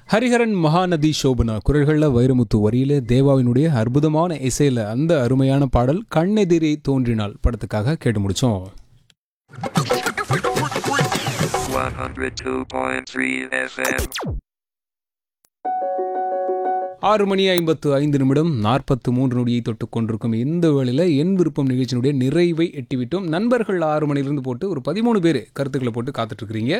ஹரிஹரன் மகாநதி சோபனா குரல்களில் வைரமுத்து வரியில தேவாவினுடைய அற்புதமான இசையில் அந்த அருமையான பாடல் கண்ணெதிரே தோன்றினாள் படத்துக்காக கேட்டு முடிச்சோம் 102.3 FM. ஆறு மணி ஐம்பத்து ஐந்து நிமிடம் நாற்பத்து மூன்று நொடியை தொட்டு கொண்டிருக்கும் இந்த வேளையில் என் விருப்பம் நிகழ்ச்சியினுடைய நிறைவை எட்டிவிட்டோம் நண்பர்கள் ஆறு மணிலிருந்து போட்டு ஒரு பதிமூணு பேர் கருத்துக்களை போட்டு காத்துட்டு இருக்கிறீங்க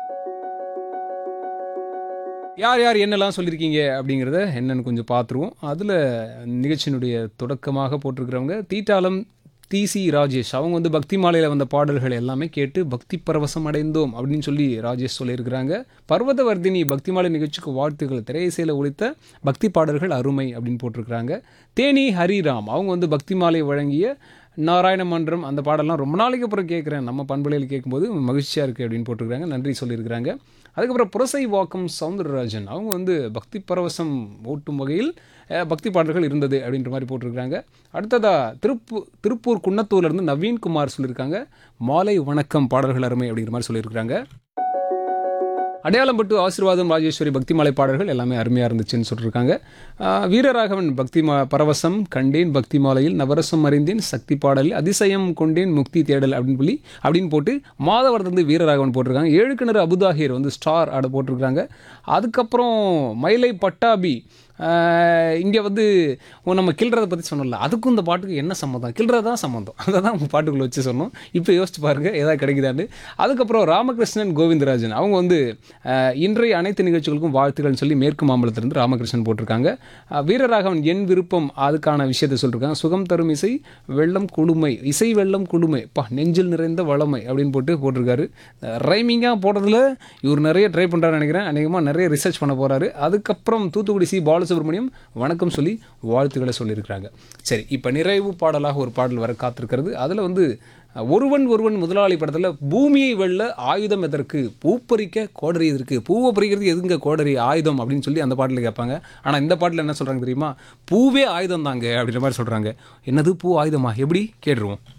யார் யார் என்னெல்லாம் சொல்லியிருக்கீங்க அப்படிங்கிறத என்னன்னு கொஞ்சம் பார்த்துருவோம் அதில் நிகழ்ச்சியினுடைய தொடக்கமாக போட்டிருக்கிறவங்க தீட்டாலம் டிசி ராஜேஷ் அவங்க வந்து பக்தி மாலையில் வந்த பாடல்கள் எல்லாமே கேட்டு பக்தி பரவசம் அடைந்தோம் அப்படின்னு சொல்லி ராஜேஷ் சொல்லியிருக்கிறாங்க பர்வதவர்தினி பக்தி மாலை நிகழ்ச்சிக்கு வாழ்த்துக்கள் திரையிசையில் ஒழித்த பக்தி பாடல்கள் அருமை அப்படின்னு போட்டிருக்கிறாங்க தேனி ஹரிராம் அவங்க வந்து பக்தி மாலை வழங்கிய நாராயண மன்றம் அந்த பாடலாம் ரொம்ப நாளைக்கு அப்புறம் கேட்குறேன் நம்ம பண்பலையில் கேட்கும்போது மகிழ்ச்சியாக இருக்குது அப்படின்னு போட்டிருக்கிறாங்க நன்றி சொல்லியிருக்கிறாங்க அதுக்கப்புறம் புரசை வாக்கம் சவுந்தரராஜன் அவங்க வந்து பக்தி பரவசம் ஊட்டும் வகையில் அஹ், பக்தி பாடல்கள் இருந்தது அப்படின்ற மாதிரி போட்டிருக்கிறாங்க அடுத்ததாக திருப்பூர் திருப்பூர் குன்னத்தூர்லேருந்து நவீன்குமார் சொல்லியிருக்காங்க மாலை வணக்கம் பாடல்கள் அருமை அப்படிங்கிற மாதிரி சொல்லியிருக்கிறாங்க அடையாளம்பட்டு ஆசீர்வாதம் ராஜேஸ்வரி பக்தி மாலை பாடல்கள் எல்லாமே அருமையாக இருந்துச்சுன்னு சொல்லியிருக்காங்க ஆஹ் வீரராகவன் பக்தி மா பரவசம் கண்டேன் பக்தி மாலையில் நவரசம் அறிந்தேன் சக்தி பாடலில் அதிசயம் கொண்டேன் முக்தி தேடல் அப்படின்னு சொல்லி அப்படின்னு போட்டு மாதவரத்து வந்து வீரராகவன் போட்டிருக்காங்க ஏழு கிணறு அபுதாஹிர் வந்து ஸ்டார் ஆட போட்டிருக்காங்க அதுக்கப்புறம் மயிலை பட்டாபி இங்கே வந்து ஓ, நம்ம கில்றதை பற்றி சொன்னோம்ல அதுக்கும் இந்த பாட்டுக்கு என்ன சம்மந்தம் கில்றது தான் சம்மந்தம் அதை தான் உங்கள் பாட்டுக்குள்ளே வச்சு சொன்னோம் இப்போ யோசிச்சு பாருங்கள் ஏதாவது கிடைக்குதான்னு அதுக்கப்புறம் ராமகிருஷ்ணன் கோவிந்தராஜன் அவங்க வந்து அஹ், இன்றைய அனைத்து நிகழ்ச்சிகளுக்கும் வாழ்த்துக்கள்னு சொல்லி மேற்கு மாம்பலத்திலிருந்து ராமகிருஷ்ணன் போட்டிருக்காங்க அஹ், வீரராகவன் என் விருப்பம் அதுக்கான விஷயத்தை சொல்லியிருக்காங்க சுகம் தரும் இசை வெள்ளம் குளுமை இசை வெள்ளம் குளுமை பா நெஞ்சில் நிறைந்த வளமை அப்படின்னு போட்டு போட்டிருக்காரு ரைமிங்காக போடுறதுல இவர் நிறைய ட்ரை பண்ணுறாரு நினைக்கிறேன் அநேகமாக நிறைய ரிசர்ச் பண்ண போகிறாரு அதுக்கப்புறம் தூத்துக்குடி சி பாலசுப்ரமணியம் வணக்கம் சொல்லி வாழ்த்துக்களை சொல்லியிருக்கிறாங்க சரி இப்போ நிறைவு பாடலாக ஒரு பாடல் வர காத்திருக்கிறது அதில் வந்து அஹ், ஒருவன் ஒருவன் முதலாளி படத்தில் பூமியை வெல்ல ஆயுதம் எதற்கு பூ பறிக்க கோடரி எதற்கு பூவை பறிக்கிறதுக்கு எதுங்க கோடரி ஆயுதம் அப்படின்னு சொல்லி அந்த பாட்டில் கேட்பாங்க ஆனால் இந்த பாட்டில் என்ன சொல்கிறாங்க தெரியுமா பூவே ஆயுதம் தாங்க அப்படின்ற மாதிரி சொல்கிறாங்க என்னது பூ ஆயுதமா எப்படி கேட்டுருவோம்